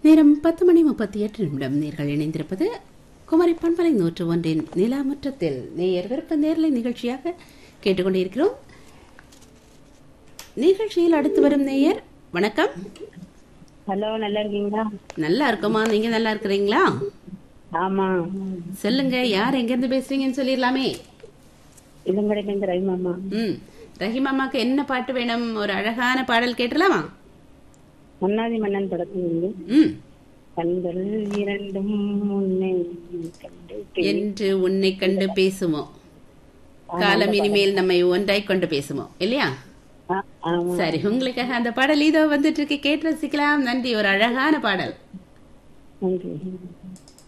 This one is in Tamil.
நேரம் பத்து மணி முப்பத்தி எட்டு நிமிடம் நேர்கள் இணைந்திருப்பது குமரி பண்பலை நூற்று ஒன்றின் நிலாமுற்றத்தில் நேயர் விருப்ப நேரலை நிகழ்ச்சியாக கேட்டுக்கொண்டிருக்கிறோம் நிகழ்ச்சியில் அடுத்து வரும் நேயர் வணக்கம் ஹலோ நல்லா இருக்கீங்களா நல்லா இருக்கோமா நீங்க நல்லா இருக்கிறீங்களா ஆமா சொல்லுங்க யார் எங்க இருந்து பேசுறீங்கன்னு சொல்லிடலாமே இளங்கடைக்கு ரவி மாமா ம் ரஹிமாமாக்கு என்ன பாட்டு வேணும் ஒரு அழகான பாடல் கேட்டலாமா மன்னாதி மன்னன் படத்தில் ம் கண்கள் இரண்டும் முன்னே கண்டு பே- என்று உன்னை கண்டு பேசுவோம் காலம் இனிமேல் நம்மை ஒன்றாய் கொண்டு பேசுவோம் இல்லையா ஆ, ஆமா சரி உங்களுக்காக அந்த பாடல் இதோ வந்துட்டு இருக்கு கேட்டு ரசிக்கலாம் நன்றி ஒரு அழகான பாடல் நன்றி